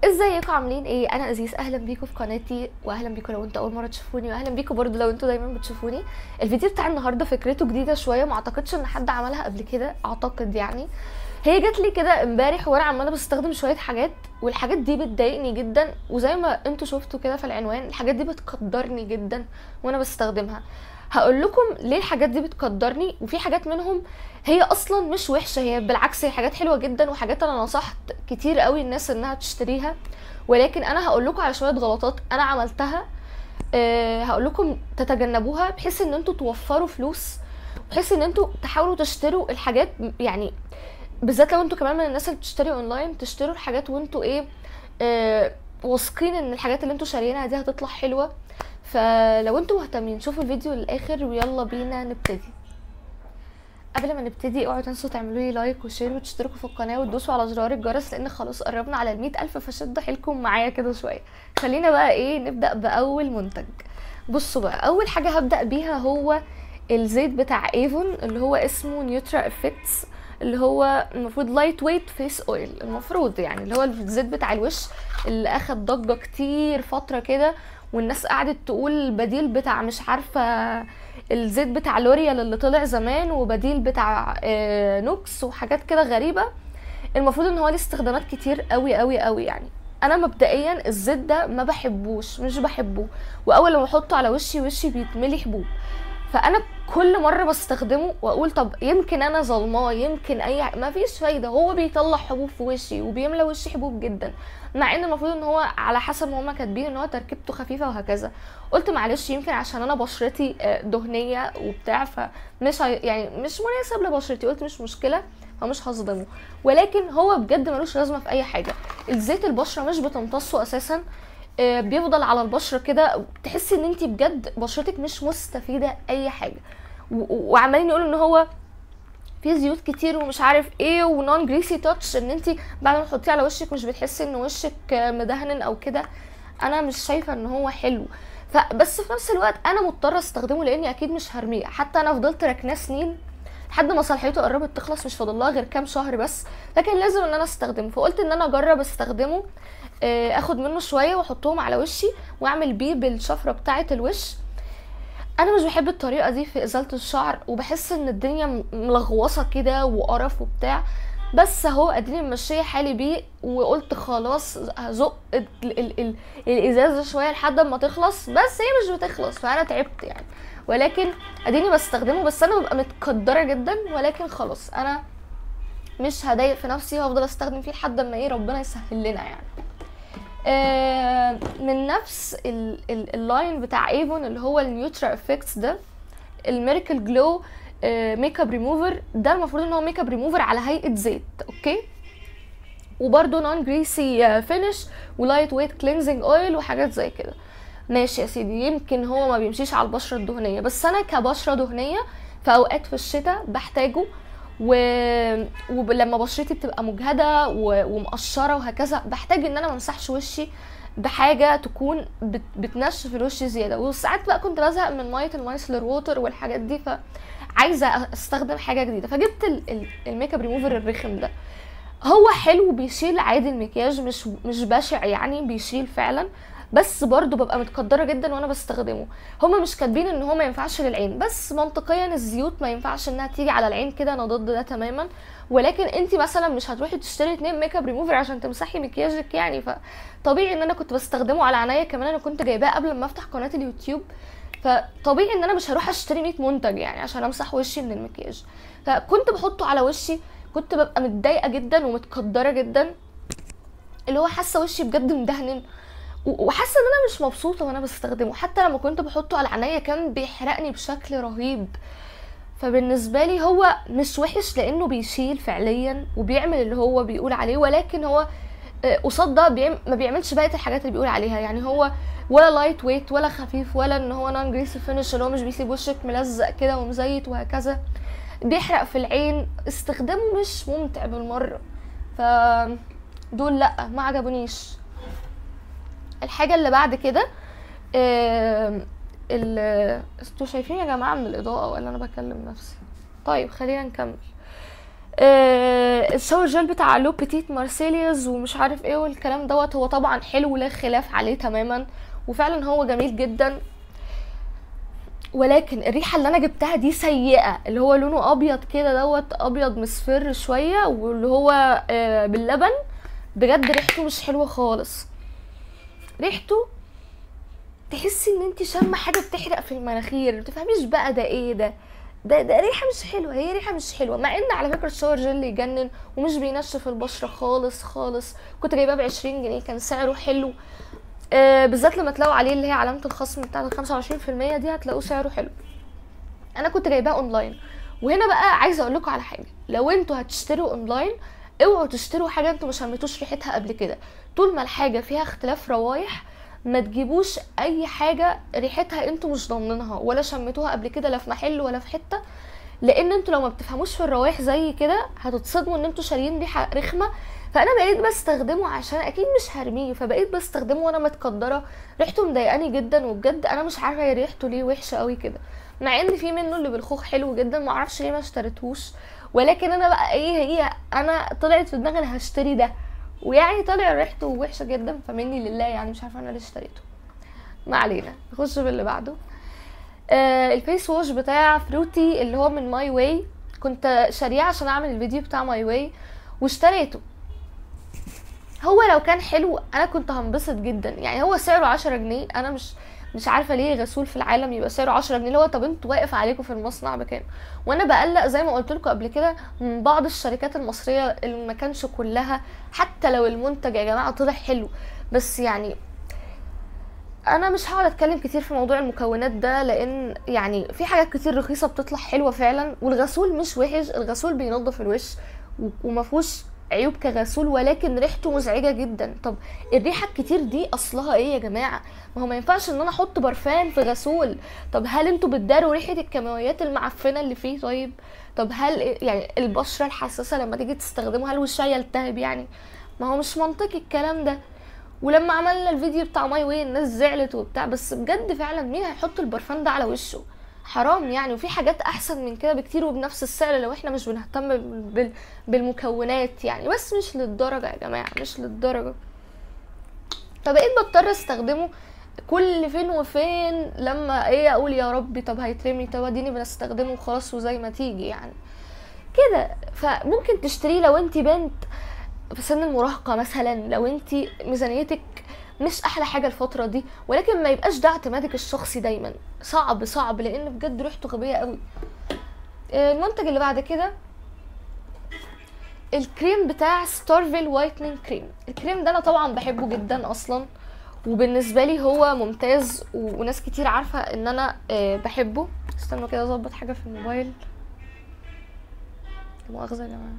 ازيكم عاملين ايه انا ازيز اهلا بيكم في قناتي واهلا بيكم لو انتوا اول مره تشوفوني واهلا بيكم برضو لو انتوا دايما بتشوفوني الفيديو بتاع النهارده فكرته جديده شويه ما اعتقدش ان حد عملها قبل كده اعتقد يعني هي جات لي كده امبارح وانا عماله بستخدم شويه حاجات والحاجات دي بتضايقني جدا وزي ما انتوا شفتوا كده في العنوان الحاجات دي بتقدرني جدا وانا بستخدمها هقول لكم ليه الحاجات دي بتقدرني وفي حاجات منهم هي اصلا مش وحشه هي بالعكس هي حاجات حلوه جدا وحاجات انا نصحت كتير قوي الناس انها تشتريها ولكن انا هقول لكم على شويه غلطات انا عملتها أه هقول لكم تتجنبوها بحيث ان انتوا توفروا فلوس بحيث ان انتوا تحاولوا تشتروا الحاجات يعني بالذات لو انتوا كمان من الناس اللي بتشتري اونلاين تشتروا الحاجات وانتوا ايه أه واثقين ان الحاجات اللي انتوا شاريينها دي هتطلع حلوه فلو انتوا مهتمين شوفوا الفيديو للاخر ويلا بينا نبتدي قبل ما نبتدي اوعوا تنسوا تعملوا لي لايك وشير وتشتركوا في القناه وتدوسوا على زرار الجرس لان خلاص قربنا على ال ألف فشدوا حيلكم معايا كده شويه خلينا بقى ايه نبدا باول منتج بصوا بقى اول حاجه هبدا بيها هو الزيت بتاع ايفون اللي هو اسمه نيوترا افكتس اللي هو المفروض لايت ويت فيس اويل المفروض يعني اللي هو الزيت بتاع الوش اللي اخد ضجه كتير فتره كده والناس قعدت تقول بديل بتاع مش عارفه الزيت بتاع لوريال اللي طلع زمان وبديل بتاع نوكس وحاجات كده غريبه المفروض ان هو ليه استخدامات كتير قوي قوي قوي يعني انا مبدئيا الزيت ده ما بحبوش مش بحبه واول لما احطه على وشي وشي بيتملي حبوب فانا كل مره بستخدمه واقول طب يمكن انا ظلماه يمكن اي ما فيش فايده هو بيطلع حبوب في وشي وبيملى وشي حبوب جدا مع ان المفروض ان هو على حسب ما هما كاتبين ان هو تركيبته خفيفه وهكذا قلت معلش يمكن عشان انا بشرتي دهنيه وبتاع فمش يعني مش مناسب لبشرتي قلت مش مشكله فمش هصدمه ولكن هو بجد ملوش لازمه في اي حاجه الزيت البشره مش بتمتصه اساسا بيفضل على البشره كده تحسي ان انت بجد بشرتك مش مستفيده اي حاجه وعمالين يقولوا ان هو في زيوت كتير ومش عارف ايه ونون جريسي تاتش ان انت بعد ما تحطيه على وشك مش بتحسي ان وشك مدهن او كده انا مش شايفه ان هو حلو فبس في نفس الوقت انا مضطره استخدمه لاني اكيد مش هرميه حتى انا فضلت راكناه سنين لحد ما صلاحيته قربت تخلص مش فاضل لها غير كام شهر بس لكن لازم ان انا استخدمه فقلت ان انا اجرب استخدمه اخد منه شويه واحطهم على وشي واعمل بيه بالشفره بتاعه الوش انا مش بحب الطريقه دي في ازاله الشعر وبحس ان الدنيا ملغوصه كده وقرف وبتاع بس اهو اديني ماشيه حالي بيه وقلت خلاص هزق ال ال ال الازازه شويه لحد ما تخلص بس هي مش بتخلص فانا تعبت يعني ولكن اديني بستخدمه بس انا ببقى متقدره جدا ولكن خلاص انا مش هضايق في نفسي وافضل استخدم فيه لحد ما ايه ربنا يسهل لنا يعني آه من نفس اللاين بتاع ايفون اللي هو النيوترا افكتس ده الميركل جلو آه ميك اب ريموفر ده المفروض ان هو ميك اب ريموفر على هيئه زيت اوكي وبرده نون جريسي فينش ولايت ويت كلينزنج اويل وحاجات زي كده ماشي يا سيدي يمكن هو ما بيمشيش على البشره الدهنيه بس انا كبشره دهنيه في اوقات في الشتاء بحتاجه و... ولما بشرتي بتبقى مجهده و... ومقشره وهكذا بحتاج ان انا ما امسحش وشي بحاجه تكون بت... بتنشف الوش زياده وساعات بقى كنت بزهق من ميه المايسلر ووتر والحاجات دي فعايزه استخدم حاجه جديده فجبت ال... ال... الميك اب ريموفر الرخم ده هو حلو بيشيل عادي المكياج مش مش بشع يعني بيشيل فعلا بس برضو ببقى متقدره جدا وانا بستخدمه هما مش كاتبين ان هو ما ينفعش للعين بس منطقيا الزيوت ما ينفعش انها تيجي على العين كده انا ضد ده تماما ولكن انت مثلا مش هتروحي تشتري اتنين ميك اب ريموفر عشان تمسحي مكياجك يعني فطبيعي ان انا كنت بستخدمه على عينيا كمان انا كنت جايباه قبل ما افتح قناه اليوتيوب فطبيعي ان انا مش هروح اشتري 100 منتج يعني عشان امسح وشي من المكياج فكنت بحطه على وشي كنت ببقى متضايقه جدا ومتقدره جدا اللي هو حاسه وشي بجد مدهن وحاسه ان انا مش مبسوطه وانا بستخدمه حتى لما كنت بحطه على عينيا كان بيحرقني بشكل رهيب فبالنسبه لي هو مش وحش لانه بيشيل فعليا وبيعمل اللي هو بيقول عليه ولكن هو قصاد ده بيعمل ما بيعملش بقيه الحاجات اللي بيقول عليها يعني هو ولا لايت ويت ولا خفيف ولا ان هو نون جريسي فينش اللي هو مش بيسيب وشك ملزق كده ومزيت وهكذا بيحرق في العين استخدامه مش ممتع بالمره ف دول لا ما عجبونيش الحاجه اللي بعد كده آه انتوا شايفين يا جماعه من الاضاءه ولا انا بكلم نفسي طيب خلينا نكمل آه الشاور جel بتاع لو بيتيت مارسيليوز ومش عارف ايه والكلام دوت هو طبعا حلو لا خلاف عليه تماما وفعلا هو جميل جدا ولكن الريحه اللي انا جبتها دي سيئه اللي هو لونه ابيض كده دوت ابيض مصفر شويه واللي هو آه باللبن بجد ريحته مش حلوه خالص ريحته تحسي ان انت شامه حاجه بتحرق في المناخير متفهميش بقى ده ايه ده ده ده ريحه مش حلوه هي ريحه مش حلوه مع ان على فكره الشاور جل يجنن ومش بينشف البشره خالص خالص كنت جايباه ب 20 جنيه كان سعره حلو آه بالذات لما تلاقوا عليه اللي هي علامه الخصم بتاعه ال 25% دي هتلاقوا سعره حلو انا كنت جايباه اونلاين وهنا بقى عايزه اقول لكم على حاجه لو انتوا هتشتروا اونلاين اوعوا تشتروا حاجه انتوا ما شميتوش ريحتها قبل كده طول ما الحاجه فيها اختلاف روايح ما تجيبوش اي حاجه ريحتها انتوا مش ضامنينها ولا شميتوها قبل كده لا في محل ولا في حته لان انتوا لو ما بتفهموش في الروايح زي كده هتتصدموا ان انتوا شاريين ريحه رخمه فانا بقيت بستخدمه عشان اكيد مش هرميه فبقيت بستخدمه وانا متقدره ريحته مضايقاني جدا وبجد انا مش عارفه هي ريحته ليه وحشه قوي كده مع ان في منه اللي بالخوخ حلو جدا ما اعرفش ليه ما اشتريتهوش ولكن انا بقى ايه هي انا طلعت في دماغي انا هشتري ده ويعني طلع ريحته وحشه جدا فمني لله يعني مش عارفه انا ليه اشتريته ما علينا نخش باللي بعده آه الفيس ووش بتاع فروتي اللي هو من ماي واي كنت شاريه عشان اعمل الفيديو بتاع ماي واي واشتريته هو لو كان حلو انا كنت هنبسط جدا يعني هو سعره عشرة جنيه انا مش مش عارفه ليه غسول في العالم يبقى سعره 10 جنيه اللي هو طب انتوا واقف عليكم في المصنع بكام وانا بقلق زي ما قلت لكم قبل كده من بعض الشركات المصريه اللي ما كانش كلها حتى لو المنتج يا جماعه طلع حلو بس يعني انا مش هقعد اتكلم كتير في موضوع المكونات ده لان يعني في حاجات كتير رخيصه بتطلع حلوه فعلا والغسول مش وحش الغسول بينظف الوش وما فيهوش عيوب كغسول ولكن ريحته مزعجه جدا طب الريحه الكتير دي اصلها ايه يا جماعه ما هو ما ينفعش ان انا احط برفان في غسول طب هل انتوا بتداروا ريحه الكيماويات المعفنه اللي فيه طيب طب هل يعني البشره الحساسه لما تيجي تستخدمه هل وشها يلتهب يعني ما هو مش منطقي الكلام ده ولما عملنا الفيديو بتاع ماي واي الناس زعلت وبتاع بس بجد فعلا مين هيحط البرفان ده على وشه حرام يعني وفي حاجات احسن من كده بكتير وبنفس السعر لو احنا مش بنهتم بال... بالمكونات يعني بس مش للدرجه يا جماعه مش للدرجه فبقيت بضطر استخدمه كل فين وفين لما ايه اقول يا ربي طب هيترمي طب اديني بنستخدمه وخلاص وزي ما تيجي يعني كده فممكن تشتريه لو انت بنت في سن المراهقه مثلا لو انت ميزانيتك مش احلى حاجه الفتره دي ولكن ما يبقاش ده اعتمادك الشخصي دايما صعب صعب لان بجد ريحته غبيه قوي المنتج اللي بعد كده الكريم بتاع ستارفيل وايتنينج كريم الكريم ده انا طبعا بحبه جدا اصلا وبالنسبه لي هو ممتاز وناس كتير عارفه ان انا بحبه استنوا كده اظبط حاجه في الموبايل مؤاخذه يا جماعه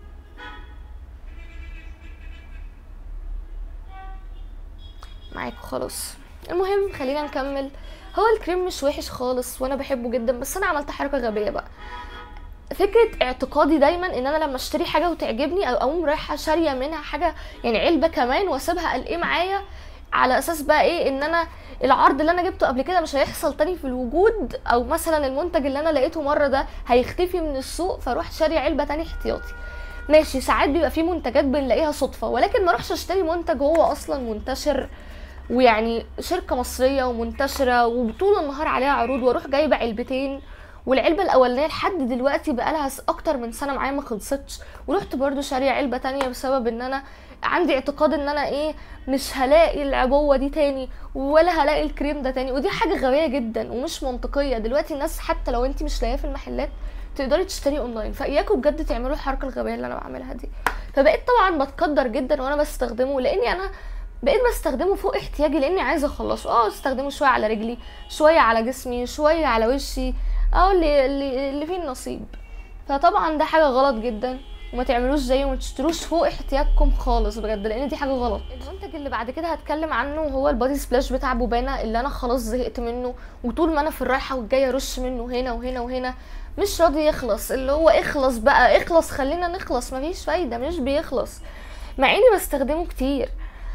معاكم خلاص المهم خلينا نكمل هو الكريم مش وحش خالص وانا بحبه جدا بس انا عملت حركه غبيه بقى فكره اعتقادي دايما ان انا لما اشتري حاجه وتعجبني او اقوم رايحه شاريه منها حاجه يعني علبه كمان واسيبها قال ايه معايا على اساس بقى ايه ان انا العرض اللي انا جبته قبل كده مش هيحصل تاني في الوجود او مثلا المنتج اللي انا لقيته مره ده هيختفي من السوق فاروح شاري علبه تاني احتياطي ماشي ساعات بيبقى في منتجات بنلاقيها صدفه ولكن ما اروحش اشتري منتج هو اصلا منتشر ويعني شركه مصريه ومنتشره وطول النهار عليها عروض واروح جايبه علبتين والعلبه الاولانيه لحد دلوقتي بقالها اكتر من سنه معايا ما خلصتش ورحت برضو شاريه علبه تانية بسبب ان انا عندي اعتقاد ان انا ايه مش هلاقي العبوه دي تاني ولا هلاقي الكريم ده تاني ودي حاجه غبيه جدا ومش منطقيه دلوقتي الناس حتى لو انت مش لاقياه في المحلات تقدري تشتري اونلاين فاياكم بجد تعملوا الحركه الغبيه اللي انا بعملها دي فبقيت طبعا بتقدر جدا وانا بستخدمه لاني انا بقيت بستخدمه فوق احتياجي لاني عايزه اخلصه اه استخدمه شويه على رجلي شويه على جسمي شويه على وشي اه اللي اللي, اللي فيه النصيب فطبعا ده حاجه غلط جدا وما تعملوش زيه وما تشتروش فوق احتياجكم خالص بجد لان دي حاجه غلط المنتج اللي بعد كده هتكلم عنه هو البادي سبلاش بتاع بوبانا اللي انا خلاص زهقت منه وطول ما انا في الرايحه والجايه ارش منه هنا وهنا وهنا مش راضي يخلص اللي هو اخلص بقى اخلص خلينا نخلص مفيش فايده مش بيخلص مع اني بستخدمه كتير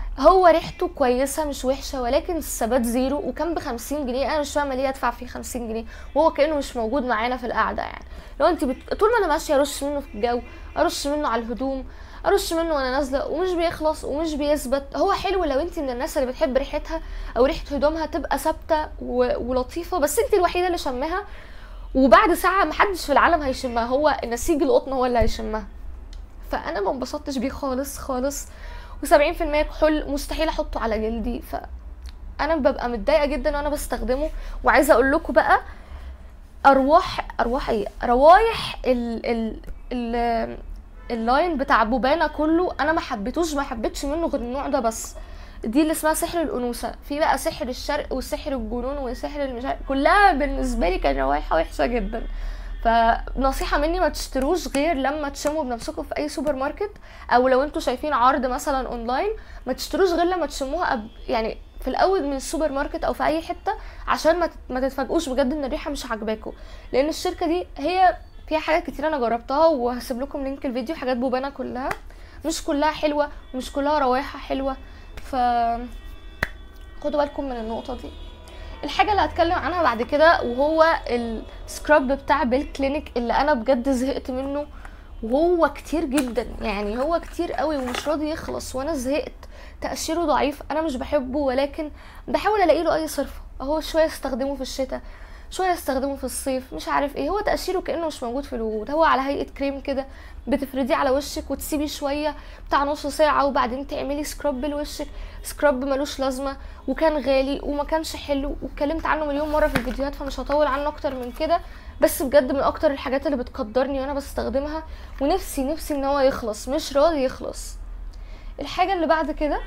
هو ريحته كويسه مش وحشه ولكن الثبات زيرو وكان بخمسين جنيه انا مش فاهمه ليه ادفع فيه خمسين جنيه وهو كانه مش موجود معانا في القعده يعني لو انت بت... طول ما انا ماشيه ارش منه في الجو ارش منه على الهدوم ارش منه وانا نازله ومش بيخلص ومش بيثبت هو حلو لو انت من الناس اللي بتحب ريحتها او ريحه هدومها تبقى ثابته و... ولطيفه بس انت الوحيده اللي شمها وبعد ساعه محدش في العالم هيشمها هو نسيج القطن هو اللي هيشمها فانا ما انبسطتش بيه خالص خالص و70% كحول مستحيل احطه على جلدي ف انا ببقى متضايقه جدا وانا بستخدمه وعايزه اقول لكم بقى ارواح ارواح ايه روايح ال ال ال اللاين بتاع بوبانا كله انا ما حبيتوش ما حبيتش منه غير النوع ده بس دي اللي اسمها سحر الانوثه في بقى سحر الشرق وسحر الجنون وسحر المش عارف- كلها بالنسبه لي كان روايحها وحشه جدا فنصيحه مني ما تشتروش غير لما تشموا بنفسكم في اي سوبر ماركت او لو انتوا شايفين عرض مثلا اونلاين ما تشتروش غير لما تشموها أب... يعني في الاول من السوبر ماركت او في اي حته عشان ما تت- ما تتفاجئوش بجد ان الريحه مش عاجباكم لان الشركه دي هي فيها حاجات كتير انا جربتها وهسيب لكم لينك الفيديو حاجات بوبانا كلها مش كلها حلوه ومش كلها روايحها حلوه ف خدوا بالكم من النقطه دي الحاجه اللي هتكلم عنها بعد كده وهو السكراب بتاع بيل كلينيك اللي انا بجد زهقت منه وهو كتير جدا يعني هو كتير قوي ومش راضي يخلص وانا زهقت تأشيره ضعيف انا مش بحبه ولكن بحاول الاقي له اي صرفه اهو شويه استخدمه في الشتاء شويه استخدمه في الصيف مش عارف ايه هو تأشيره كأنه مش موجود في الوجود هو على هيئه كريم كده بتفرديه على وشك وتسيبي شويه بتاع نص ساعه وبعدين تعملي سكراب لوشك سكراب ملوش لازمه وكان غالي وما كانش حلو واتكلمت عنه مليون مره في الفيديوهات فمش هطول عنه اكتر من كده بس بجد من اكتر الحاجات اللي بتقدرني وانا بستخدمها ونفسي نفسي ان هو يخلص مش راضي يخلص الحاجه اللي بعد كده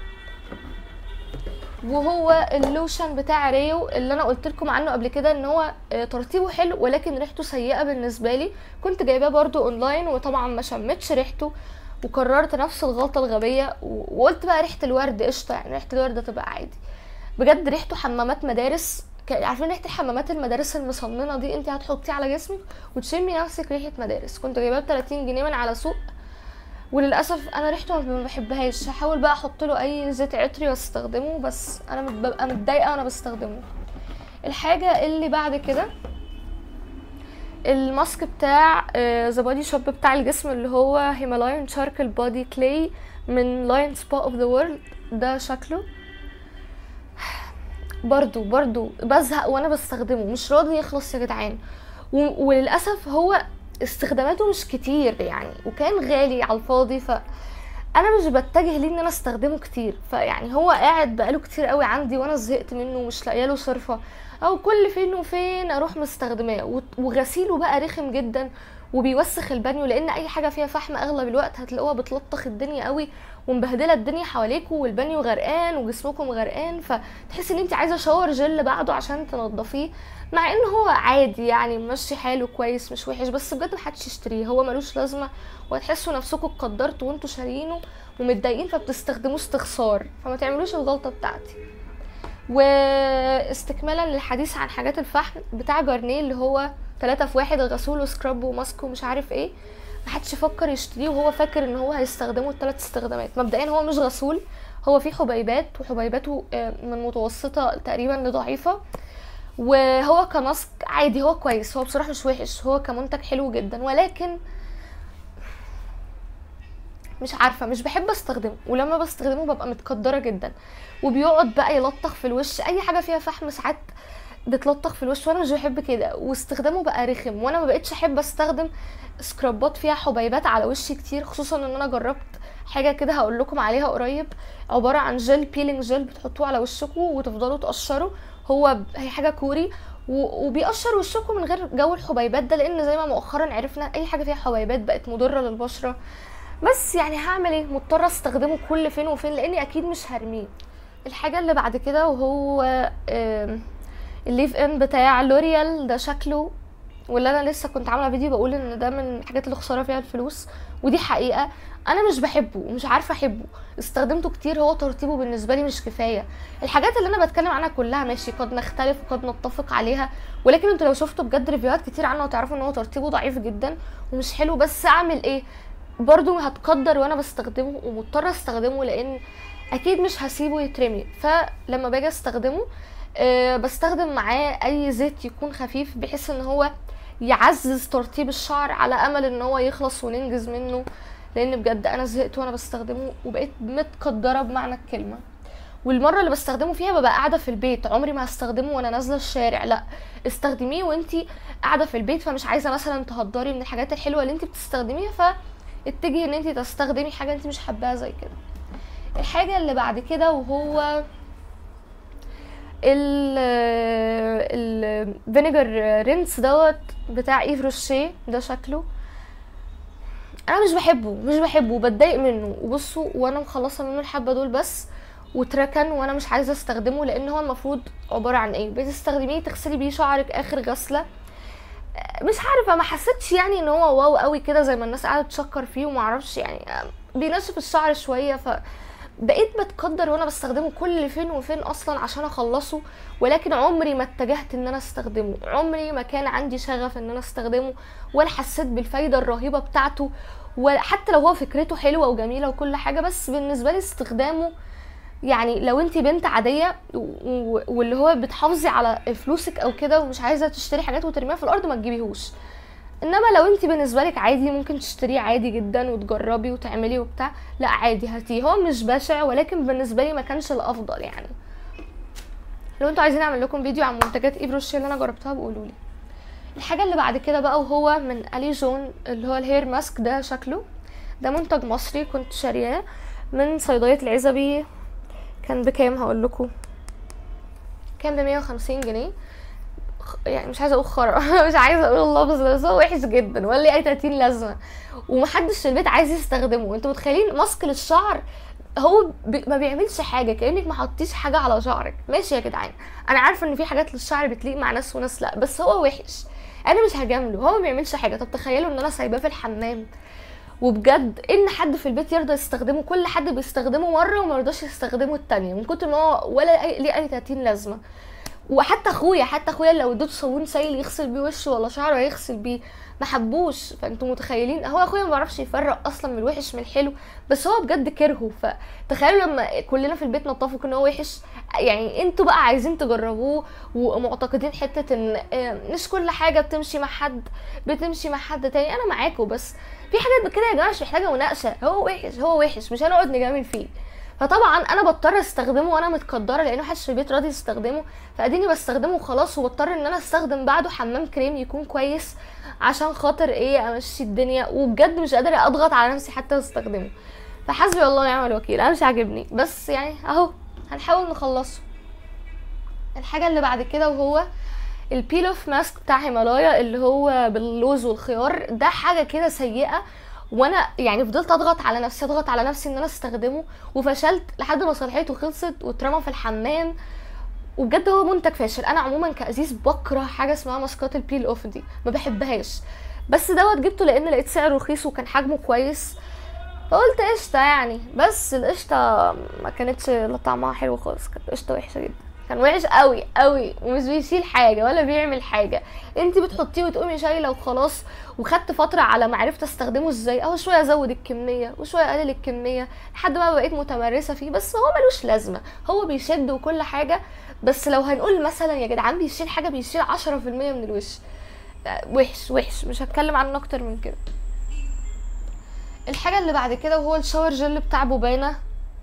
وهو اللوشن بتاع ريو اللي انا قلت لكم عنه قبل كده ان هو آه، ترطيبه حلو ولكن ريحته سيئه بالنسبه لي كنت جايباه برضو اونلاين وطبعا ما شمتش ريحته وكررت نفس الغلطه الغبيه و- وقلت بقى ريحه الورد قشطه يعني ريحه الورد تبقى عادي بجد ريحته حمامات مدارس ك- عارفين ريحه حمامات المدارس المصننه دي انت هتحطيه على جسمك وتشمي نفسك ريحه مدارس كنت جايباه ب 30 جنيه من على سوق وللاسف انا ريحته ما بحبهاش هحاول بقى احط له اي زيت عطري واستخدمه بس انا مت- ببقى متضايقه وانا بستخدمه الحاجه اللي بعد كده الماسك بتاع ذا بودي شوب بتاع الجسم اللي هو هيمالايان شاركل بودي كلاي من لاين سبا اوف ذا وورلد ده شكله برضو برضو بزهق وانا بستخدمه مش راضي يخلص يا جدعان و- وللاسف هو استخداماته مش كتير يعني وكان غالي على الفاضي ف انا مش بتجه ليه ان انا استخدمه كتير فيعني هو قاعد بقاله كتير قوي عندي وانا زهقت منه ومش لاقيه له صرفه او كل فين وفين اروح مستخدماه وت- وغسيله بقى رخم جدا وبيوسخ البانيو لان اي حاجه فيها فحم اغلب الوقت هتلاقوها بتلطخ الدنيا قوي ومبهدله الدنيا حواليكوا والبانيو غرقان وجسمكم غرقان فتحسي ان انت عايزه شاور جل بعده عشان تنضفيه مع ان هو عادي يعني ماشي حاله كويس مش وحش بس بجد محدش يشتريه هو ملوش لازمه وهتحسوا نفسكم اتقدرتوا وانتوا شاريينه ومتضايقين فبتستخدموه استخسار فما تعملوش الغلطه بتاعتي واستكمالا للحديث عن حاجات الفحم بتاع جارنيه اللي هو ثلاثة في واحد غسول وسكراب وماسك ومش عارف ايه محدش يفكر يشتريه وهو فاكر ان هو هيستخدمه الثلاث استخدامات مبدئيا هو مش غسول هو فيه حبيبات وحبيباته آه، من متوسطة تقريبا لضعيفة وهو كماسك عادي هو كويس هو بصراحة مش وحش هو كمنتج حلو جدا ولكن مش عارفة مش بحب استخدمه ولما بستخدمه ببقى متقدرة جدا وبيقعد بقى يلطخ في الوش اي حاجة فيها فحم ساعات بتلطخ في الوش وانا مش بحب كده واستخدامه بقى رخم وانا ما بقتش احب استخدم سكرابات فيها حبيبات على وشي كتير خصوصا ان انا جربت حاجه كده هقول لكم عليها قريب عباره عن جل بيلينج جل بتحطوه على وشكم وتفضلوا تقشروا هو ب- هي حاجه كوري و- وبيقشر وشكم من غير جو الحبيبات ده لان زي ما مؤخرا عرفنا اي حاجه فيها حبيبات بقت مضره للبشره بس يعني هعمل ايه مضطره استخدمه كل فين وفين لاني اكيد مش هرميه الحاجه اللي بعد كده وهو آم، الليف ان بتاع لوريال ده شكله واللي انا لسه كنت عامله فيديو بقول ان ده من الحاجات اللي خساره فيها الفلوس ودي حقيقه انا مش بحبه ومش عارفه احبه استخدمته كتير هو ترطيبه بالنسبه لي مش كفايه الحاجات اللي انا بتكلم عنها كلها ماشي قد نختلف وقد نتفق عليها ولكن انتوا لو شفتوا بجد ريفيوهات كتير عنه هتعرفوا ان هو ترطيبه ضعيف جدا ومش حلو بس اعمل ايه برضو هتقدر وانا بستخدمه ومضطره استخدمه لان اكيد مش هسيبه يترمي فلما باجي استخدمه أه بستخدم معاه اي زيت يكون خفيف بحيث ان هو يعزز ترطيب الشعر على امل ان هو يخلص وننجز منه لان بجد انا زهقت وانا بستخدمه وبقيت متقدره بمعنى الكلمه والمره اللي بستخدمه فيها ببقى قاعده في البيت عمري ما هستخدمه وانا نازله الشارع لا استخدميه وانتي قاعده في البيت فمش عايزه مثلا تهدري من الحاجات الحلوه اللي انتي بتستخدميها فاتجهي ان انتي تستخدمي حاجه انتي مش حباها زي كده الحاجه اللي بعد كده وهو ال الفينيجر رينس دوت بتاع ايف روشيه ده شكله انا مش بحبه مش بحبه بتضايق منه وبصوا وانا مخلصه منه الحبه دول بس واتركن وانا مش عايزه استخدمه لان هو المفروض عباره عن ايه بتستخدميه تغسلي بيه شعرك اخر غسله مش عارفه ما حسيتش يعني ان هو واو قوي كده زي ما الناس قاعده تشكر فيه وما اعرفش يعني بينشف الشعر شويه ف بقيت بتقدر وانا بستخدمه كل فين وفين اصلا عشان اخلصه ولكن عمري ما اتجهت ان انا استخدمه عمري ما كان عندي شغف ان انا استخدمه ولا حسيت بالفايده الرهيبه بتاعته وحتى لو هو فكرته حلوه وجميله وكل حاجه بس بالنسبه لي استخدامه يعني لو انت بنت عاديه واللي هو بتحافظي على فلوسك او كده ومش عايزه تشتري حاجات وترميها في الارض ما تجيبيهوش انما لو انت بالنسبه لك عادي ممكن تشتريه عادي جدا وتجربي وتعملي وبتاع لا عادي هاتيه هو مش بشع ولكن بالنسبه لي ما كانش الافضل يعني لو انتوا عايزين اعمل لكم فيديو عن منتجات ايفروشي اللي انا جربتها بقولوا لي الحاجه اللي بعد كده بقى وهو من الي جون اللي هو الهير ماسك ده شكله ده منتج مصري كنت شارياه من صيدليه العزبي كان بكام هقول لكم كان ب 150 جنيه يعني مش عايزه اقول خرا مش عايزه اقول اللفظ بس هو وحش جدا ولا لي اي 30 لازمه ومحدش في البيت عايز يستخدمه انتوا متخيلين ماسك للشعر هو بي ما بيعملش حاجه كانك ما حطيش حاجه على شعرك ماشي يا جدعان انا عارفه ان في حاجات للشعر بتليق مع ناس وناس لا بس هو وحش انا مش هجامله هو ما بيعملش حاجه طب تخيلوا ان انا سايباه في الحمام وبجد ان حد في البيت يرضى يستخدمه كل حد بيستخدمه مره وما يرضاش يستخدمه التانية من كتر ما هو ولا أي ليه اي 30 لازمه وحتى اخويا حتى اخويا لو اديته صابون سائل يغسل بيه وشه ولا شعره هيغسل بيه ما حبوش فانتوا متخيلين هو اخويا ما بيعرفش يفرق اصلا من الوحش من الحلو بس هو بجد كرهه فتخيلوا لما كلنا في البيت نتفق ان هو وحش يعني انتوا بقى عايزين تجربوه ومعتقدين حته ان مش كل حاجه بتمشي مع حد بتمشي مع حد تاني انا معاكم بس في حاجات كده يا جماعه مش محتاجه مناقشه هو وحش هو وحش مش هنقعد نجامل فيه فطبعا انا بضطر استخدمه وانا متقدره لانه محدش في البيت راضي يستخدمه فاديني بستخدمه وخلاص وبضطر ان انا استخدم بعده حمام كريم يكون كويس عشان خاطر ايه امشي الدنيا وبجد مش قادره اضغط على نفسي حتى استخدمه فحسبي الله ونعم الوكيل انا مش عاجبني بس يعني اهو هنحاول نخلصه الحاجه اللي بعد كده وهو البيل اوف ماسك بتاع هيمالايا اللي هو باللوز والخيار ده حاجه كده سيئه وانا يعني فضلت اضغط على نفسي اضغط على نفسي ان انا استخدمه وفشلت لحد ما صلاحيته خلصت واترمى في الحمام وبجد هو منتج فاشل انا عموما كازيز بكره حاجه اسمها ماسكات البيل اوف دي ما بحبهاش بس دوت جبته لان لقيت سعره رخيص وكان حجمه كويس فقلت قشطه يعني بس القشطه ما كانتش لا طعمها حلو خالص كانت قشطه وحشه جدا كان وحش قوي قوي ومش بيشيل حاجه ولا بيعمل حاجه انت بتحطيه وتقومي شايله وخلاص وخدت فتره على ما عرفت استخدمه ازاي اهو شويه ازود الكميه وشويه اقلل الكميه لحد ما بقيت متمرسه فيه بس هو ملوش لازمه هو بيشد وكل حاجه بس لو هنقول مثلا يا جدعان بيشيل حاجه بيشيل 10% من الوش وحش وحش مش هتكلم عنه اكتر من كده الحاجه اللي بعد كده وهو الشاور جل بتاع بوبانا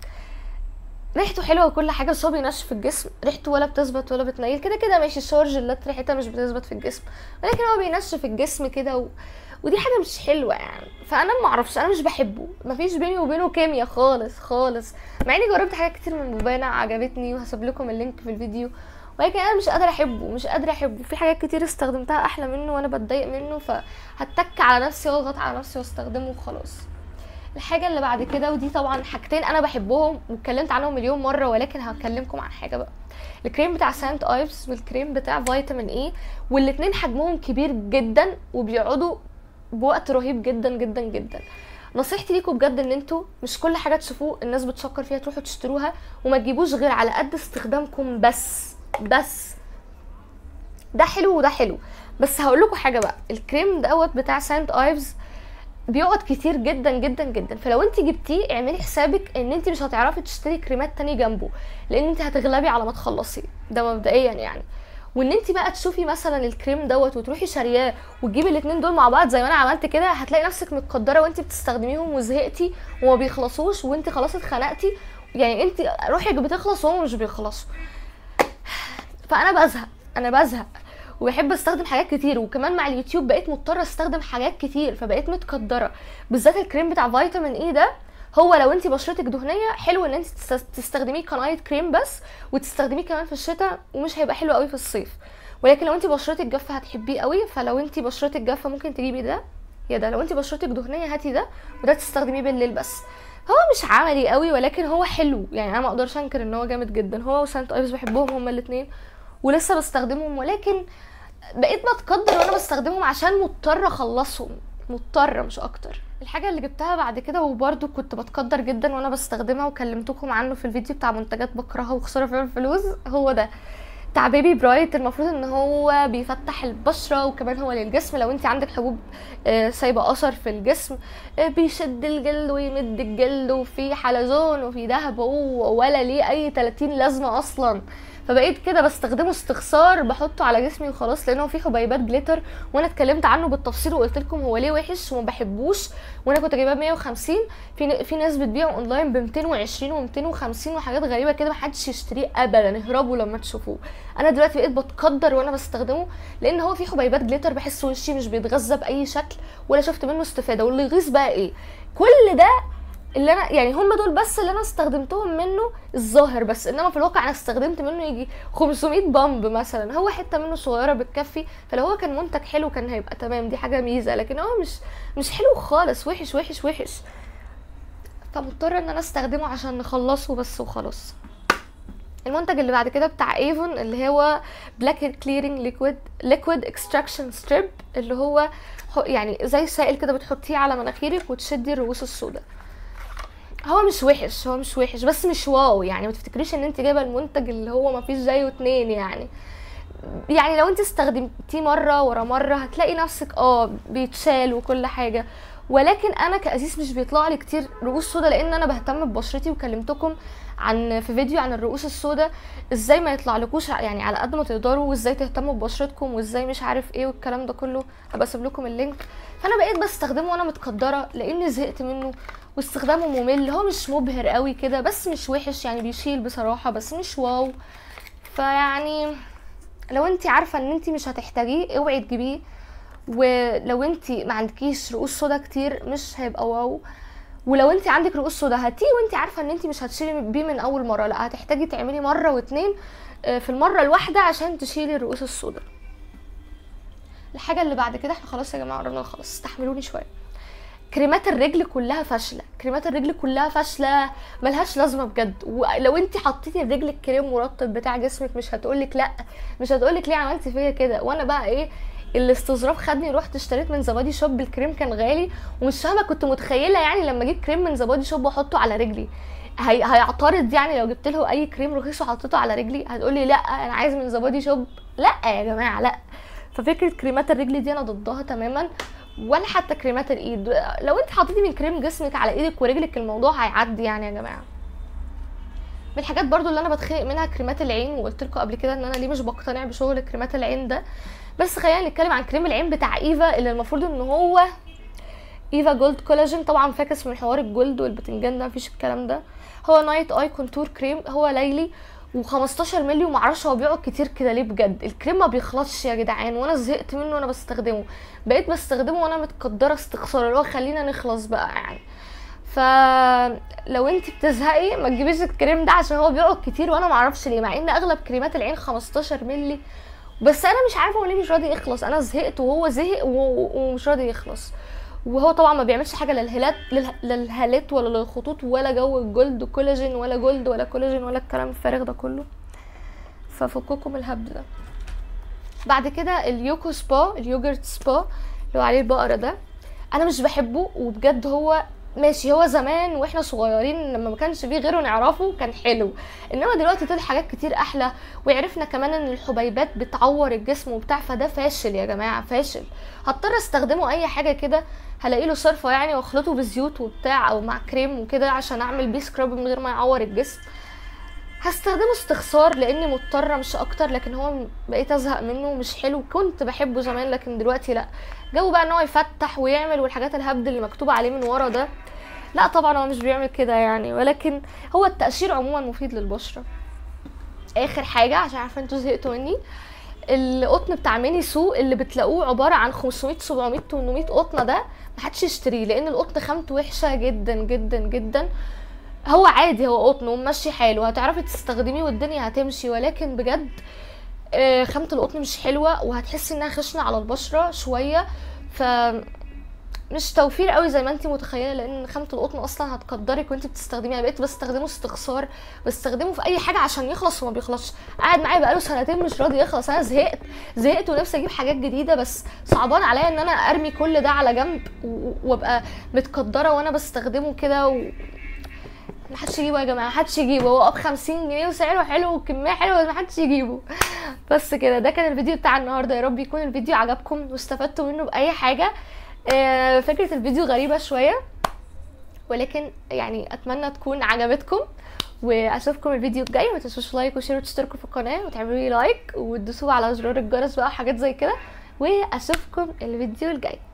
ريحته حلوه وكل حاجه بس هو بينشف الجسم ريحته ولا بتثبت ولا بتنيل كده كده ماشي الشاور جلات ريحتها مش بتثبت في الجسم ولكن هو بينشف الجسم كده و... ودي حاجه مش حلوه يعني فانا ما اعرفش انا مش بحبه مفيش بيني وبينه كيمياء خالص خالص مع اني جربت حاجات كتير من بوبانا عجبتني وهسيب لكم اللينك في الفيديو ولكن انا مش قادره احبه مش قادره احبه في حاجات كتير استخدمتها احلى منه وانا بتضايق منه فهتك على نفسي واضغط على نفسي واستخدمه وخلاص الحاجه اللي بعد كده ودي طبعا حاجتين انا بحبهم واتكلمت عنهم مليون مره ولكن هكلمكم عن حاجه بقى الكريم بتاع سانت ايفز والكريم بتاع فيتامين اي والاتنين حجمهم كبير جدا وبيقعدوا بوقت رهيب جدا جدا جدا نصيحتي ليكم بجد ان انتوا مش كل حاجه تشوفوه الناس بتشكر فيها تروحوا تشتروها وما تجيبوش غير على قد استخدامكم بس بس ده حلو وده حلو بس هقول لكم حاجه بقى الكريم دوت بتاع سانت ايفز بيقعد كتير جدا جدا جدا فلو انت جبتيه اعملي حسابك ان انت مش هتعرفي تشتري كريمات تاني جنبه لان انت هتغلبي على ما تخلصيه ده مبدئيا يعني وان انت بقى تشوفي مثلا الكريم دوت وتروحي شارياه وتجيبي الاتنين دول مع بعض زي ما انا عملت كده هتلاقي نفسك متقدره وانت بتستخدميهم وزهقتي وما بيخلصوش وانت خلاص اتخنقتي يعني انت روحك بتخلص وهم مش بيخلصوا فانا بزهق انا بزهق وبحب استخدم حاجات كتير وكمان مع اليوتيوب بقيت مضطره استخدم حاجات كتير فبقيت متقدره بالذات الكريم بتاع فيتامين اي ده هو لو انت بشرتك دهنيه حلو ان انت تست- تستخدميه كنايت كريم بس وتستخدميه كمان في الشتاء ومش هيبقى حلو قوي في الصيف ولكن لو انت بشرتك جافه هتحبيه قوي فلو انت بشرتك جافه ممكن تجيبي ده يا ده لو انت بشرتك دهنيه هاتي ده وده تستخدميه بالليل بس هو مش عملي قوي ولكن هو حلو يعني انا ما اقدرش انكر ان هو جامد جدا هو وسانت ايفز بحبهم هما الاثنين ولسه بستخدمهم ولكن بقيت بتقدر وانا بستخدمهم عشان مضطره اخلصهم مضطره مش اكتر الحاجه اللي جبتها بعد كده وبرده كنت بتقدر جدا وانا بستخدمها وكلمتكم عنه في الفيديو بتاع منتجات بكرهها وخساره فيها الفلوس هو ده بتاع بيبي برايت المفروض ان هو بيفتح البشره وكمان هو للجسم لو انت عندك حبوب آه، سايبه اثر في الجسم آه، بيشد الجلد ويمد الجلد وفي حلزون وفي دهب و- ولا ليه اي 30 لازمه اصلا فبقيت كده بستخدمه استخسار بحطه على جسمي وخلاص لانه فيه حبيبات جليتر وانا اتكلمت عنه بالتفصيل وقلت لكم هو ليه وحش وما بحبوش وانا كنت جايباه ب 150 في في ناس بتبيعه اونلاين ب 220 و250 وحاجات غريبه كده محدش يشتريه ابدا اهربوا لما تشوفوه انا دلوقتي بقيت بتقدر وانا بستخدمه لان هو فيه حبيبات جليتر بحس وشي مش بيتغذى باي شكل ولا شفت منه استفاده واللي يغيظ بقى ايه كل ده اللي انا يعني هم دول بس اللي انا استخدمتهم منه الظاهر بس انما في الواقع انا استخدمت منه يجي 500 بامب مثلا هو حته منه صغيره بتكفي فلو هو كان منتج حلو كان هيبقى تمام دي حاجه ميزه لكن هو مش مش حلو خالص وحش وحش وحش فمضطره ان انا استخدمه عشان نخلصه بس وخلاص المنتج اللي بعد كده بتاع ايفون اللي هو بلاك كليرنج ليكويد ليكويد اكستراكشن ستريب اللي هو هو- يعني زي سائل كده بتحطيه على مناخيرك وتشدي الرؤوس السوداء هو مش وحش هو مش وحش بس مش واو يعني ما تفتكريش ان انت جايبه المنتج اللي هو ما فيش زيه اتنين يعني يعني لو انت استخدمتيه مره ورا مره هتلاقي نفسك اه بيتشال وكل حاجه ولكن انا كأسيس مش بيطلع لي كتير رؤوس سودا لان انا بهتم ببشرتي وكلمتكم عن في فيديو عن الرؤوس السوداء ازاي ما يطلع لكوش يعني على قد ما تقدروا وازاي تهتموا ببشرتكم وازاي مش عارف ايه والكلام ده كله هبقى اسيب لكم اللينك فانا بقيت بستخدمه وانا متقدره لاني زهقت منه واستخدامه ممل هو مش مبهر قوي كده بس مش وحش يعني بيشيل بصراحه بس مش واو فيعني لو انت عارفه ان انت مش هتحتاجيه اوعي تجيبيه ولو انت ما عندكيش رؤوس سودا كتير مش هيبقى واو ولو انت عندك رؤوس سودا هاتيه وانت عارفه ان انت مش هتشيلي بيه من اول مره لا هتحتاجي تعملي مره واتنين آه، في المره الواحده عشان تشيلي الرؤوس السودا الحاجه اللي بعد كده احنا خلاص يا جماعه قربنا نخلص استحملوني شويه كريمات الرجل كلها فاشله كريمات الرجل كلها فاشله ملهاش لازمه بجد ولو انت حطيتي لرجلك كريم مرطب بتاع جسمك مش هتقولك لا مش هتقولك ليه عملتي فيا كده وانا بقى ايه الاستظراف خدني رحت اشتريت من زبادي شوب الكريم كان غالي ومش فاهمه كنت متخيله يعني لما اجيب كريم من زبادي شوب واحطه على رجلي هي... هيعترض يعني لو جبت له اي كريم رخيص وحطيته على رجلي هتقولي لا انا عايز من زبادي شوب لا يا جماعه لا ففكره كريمات الرجل دي انا ضدها تماما ولا حتى كريمات الايد لو انت حطيتي من كريم جسمك على ايدك ورجلك الموضوع هيعدي يعني يا جماعه من الحاجات برضو اللي انا بتخنق منها كريمات العين وقلت لكم قبل كده ان انا ليه مش بقتنع بشغل كريمات العين ده بس خلينا نتكلم عن كريم العين بتاع ايفا اللي المفروض ان هو ايفا جولد كولاجين طبعا فاكس من حوار الجولد والبتنجان ده مفيش الكلام ده هو نايت اي كونتور كريم هو ليلي و15 مللي ومعرفش هو بيقعد كتير كده ليه بجد الكريم ما بيخلصش يا جدعان وانا زهقت منه وانا بستخدمه بقيت بستخدمه وانا متقدره استخسار اللي هو خلينا نخلص بقى يعني فلو انت بتزهقي ما تجيبيش الكريم ده عشان هو بيقعد كتير وانا معرفش ليه مع ان اغلب كريمات العين 15 مللي بس انا مش عارفه هو ليه مش راضي يخلص انا زهقت وهو زهق و- ومش راضي يخلص وهو طبعا ما بيعملش حاجه للهالات لله- للهالات ولا للخطوط ولا جو الجولد كولاجين ولا جولد ولا كولاجين ولا الكلام الفارغ ده كله ففككم الهبد ده بعد كده اليوكو سبا اليوجرت سبا اللي هو عليه البقره ده انا مش بحبه وبجد هو ماشي هو زمان واحنا صغيرين لما ما كانش فيه غيره نعرفه كان حلو انما دلوقتي طلع حاجات كتير احلى وعرفنا كمان ان الحبيبات بتعور الجسم وبتاع فده فاشل يا جماعه فاشل هضطر استخدمه اي حاجه كده هلاقي له صرفه يعني واخلطه بزيوت وبتاع او مع كريم وكده عشان اعمل بيه سكراب من غير ما يعور الجسم هستخدمه استخسار لاني مضطره مش اكتر لكن هو بقيت ازهق منه مش حلو كنت بحبه زمان لكن دلوقتي لا جو بقى ان هو يفتح ويعمل والحاجات الهبد اللي مكتوب عليه من ورا ده لا طبعا هو مش بيعمل كده يعني ولكن هو التقشير عموما مفيد للبشره اخر حاجه عشان عارفه انتوا زهقتوا مني القطن بتاع ميني سو اللي بتلاقوه عباره عن 500 700 800 قطنه ده محدش يشتريه لان القطن خامته وحشه جدا جدا جدا هو عادي هو قطن وماشي حاله هتعرفي تستخدميه والدنيا هتمشي ولكن بجد آه، خامة القطن مش حلوة وهتحسي انها خشنة على البشرة شوية ف مش توفير قوي زي ما انت متخيله لان خامه القطن اصلا هتقدرك وانت بتستخدميه انا بقيت بستخدمه استخسار بستخدمه في اي حاجه عشان يخلص وما بيخلصش قاعد معايا بقاله سنتين مش راضي يخلص انا زهقت زهقت ونفسي اجيب حاجات جديده بس صعبان عليا ان انا ارمي كل ده على جنب و- وابقى متقدره وانا بستخدمه كده و... محدش يجيبه يا جماعه محدش يجيبه هو ب 50 جنيه وسعره حلو وكميه حلوه بس محدش يجيبه بس كده ده كان الفيديو بتاع النهارده يا رب يكون الفيديو عجبكم واستفدتوا منه باي حاجه آه، فكره الفيديو غريبه شويه ولكن يعني اتمنى تكون عجبتكم واشوفكم الفيديو الجاي ما تنسوش لايك وشير وتشتركوا في القناه وتعملوا لي لايك وتدوسوا على زرار الجرس بقى حاجات زي كده واشوفكم الفيديو الجاي